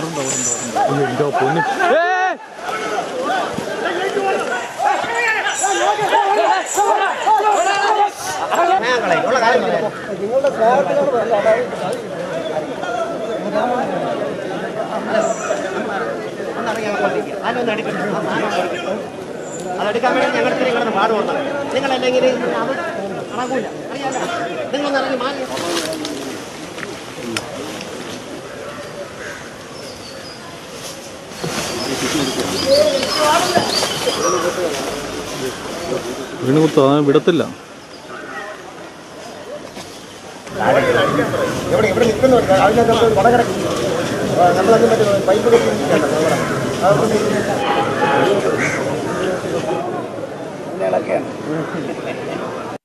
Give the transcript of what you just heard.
എന്റെ പൊന്നു ഏയ്! അതെടുക്കാൻ വേണ്ടി ഞങ്ങൾക്ക് നിങ്ങളുടെ പാടുണ്ട് നിങ്ങളല്ലെങ്കിൽ അത് അടങ്ങൂല അറിയാലോ നിങ്ങളൊന്ന് ഇറങ്ങി മാറി വീണ് കുത്തു അവൻ വിടത്തില്ല എവിടെ ഇവിടെ നിൽക്കുന്നുണ്ട് അതിനകത്ത് ഒരു വടകിടക്കും നമ്മളതിന് മറ്റേ പൈപ്പ് കെട്ടി അതൊക്കെ